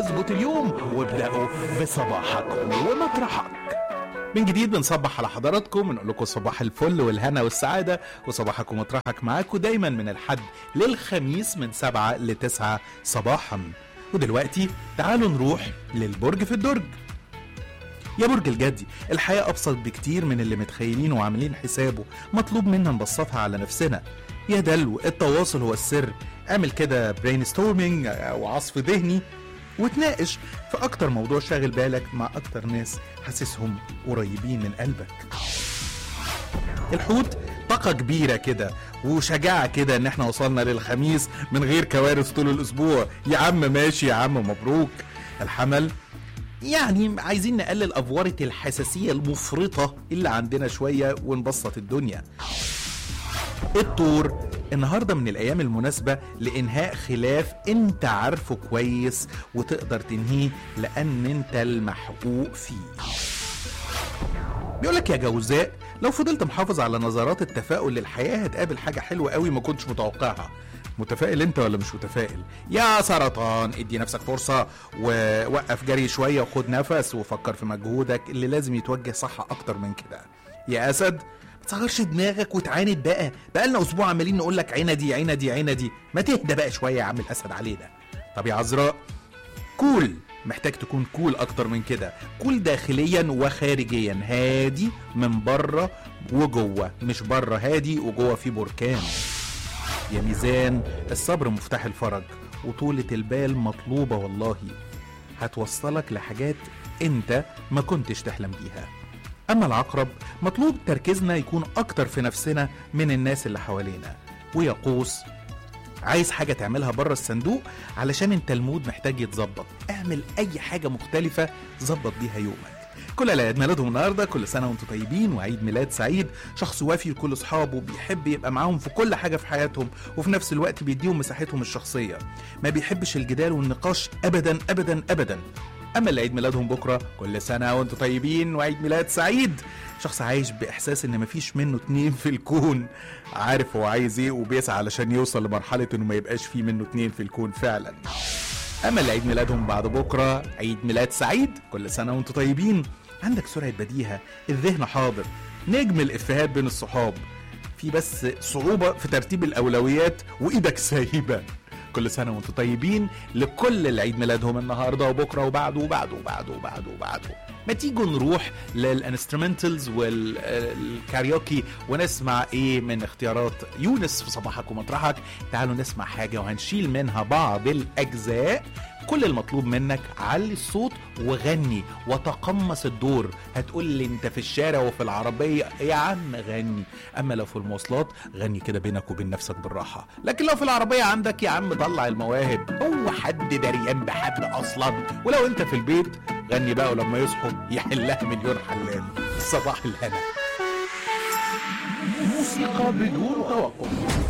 اظبط اليوم وابدأوا بصباحك ومطرحك من جديد بنصبح على حضراتكم ونقول لكم صباح الفل والهنا والسعادة وصباحك ومطرحك معاكم دايما من الحد للخميس من سبعة لتسعة صباحا ودلوقتي تعالوا نروح للبرج في الدرج يا برج الجدي الحياة أبسط بكتير من اللي متخيلينه وعاملين حسابه مطلوب منا نبسطها على نفسنا يا دلو التواصل هو السر اعمل كده برين ستورمينج أو عصف ذهني وتناقش في أكتر موضوع شاغل بالك مع أكتر ناس حاسسهم قريبين من قلبك الحوت طاقة كبيرة كده وشجاعة كده ان احنا وصلنا للخميس من غير كوارث طول الاسبوع يا عم ماشي يا عم مبروك الحمل يعني عايزين نقلل افوره الحساسيه المفرطه اللي عندنا شويه ونبسط الدنيا الطور النهارده من الايام المناسبه لانهاء خلاف انت عارفه كويس وتقدر تنهيه لان انت المحقوق فيه بيقولك يا جوزاء لو فضلت محافظ على نظرات التفاؤل للحياه هتقابل حاجه حلوه قوي ما كنتش متوقعها متفائل انت ولا مش متفائل يا سرطان ادي نفسك فرصة ووقف جري شوية وخد نفس وفكر في مجهودك اللي لازم يتوجه صح اكتر من كده يا اسد ما تصغرش دماغك وتعاند بقى بقالنا اسبوع عمالين نقول لك عندي عندي عندي ما تهدى بقى شوية يا عم الاسد علينا طب يا عذراء كول محتاج تكون كول اكتر من كده كول داخليا وخارجيا هادي من بره وجوه مش بره هادي وجوه في بركان يا ميزان الصبر مفتاح الفرج وطولة البال مطلوبة والله هتوصلك لحاجات انت ما كنتش تحلم بيها اما العقرب مطلوب تركيزنا يكون اكتر في نفسنا من الناس اللي حوالينا ويقوس عايز حاجة تعملها بره الصندوق علشان انت المود محتاج يتظبط اعمل اي حاجة مختلفة ظبط بيها يومك كل اللي عيد ميلادهم النهارده كل سنه وانتم طيبين وعيد ميلاد سعيد شخص وافي لكل اصحابه بيحب يبقى معاهم في كل حاجه في حياتهم وفي نفس الوقت بيديهم مساحتهم الشخصيه ما بيحبش الجدال والنقاش ابدا ابدا ابدا اما اللي عيد ميلادهم بكره كل سنه وانتم طيبين وعيد ميلاد سعيد شخص عايش باحساس ان مفيش منه اتنين في الكون عارف هو عايز ايه وبيسعى علشان يوصل لمرحله انه ما يبقاش فيه منه اتنين في الكون فعلا اما اللي عيد ميلادهم بعد بكره عيد ميلاد سعيد كل سنه وانتم طيبين عندك سرعه بديهه الذهن حاضر نجم الافيهات بين الصحاب في بس صعوبه في ترتيب الاولويات وايدك سايبه كل سنه وانتم طيبين لكل اللي عيد ميلادهم النهارده وبكره وبعده وبعده وبعده وبعده وبعده ما تيجوا نروح للانسترومنتالز والكاريوكي ونسمع ايه من اختيارات يونس في صباحك ومطرحك تعالوا نسمع حاجه وهنشيل منها بعض الاجزاء كل المطلوب منك علي الصوت وغني وتقمص الدور هتقول لي انت في الشارع وفي العربية يا عم غني اما لو في المواصلات غني كده بينك وبين نفسك بالراحة لكن لو في العربية عندك يا عم طلع المواهب هو حد دريان بحد اصلا ولو انت في البيت غني بقى ولما يصحوا يحلها مليون حلال صباح الهنا موسيقى بدون توقف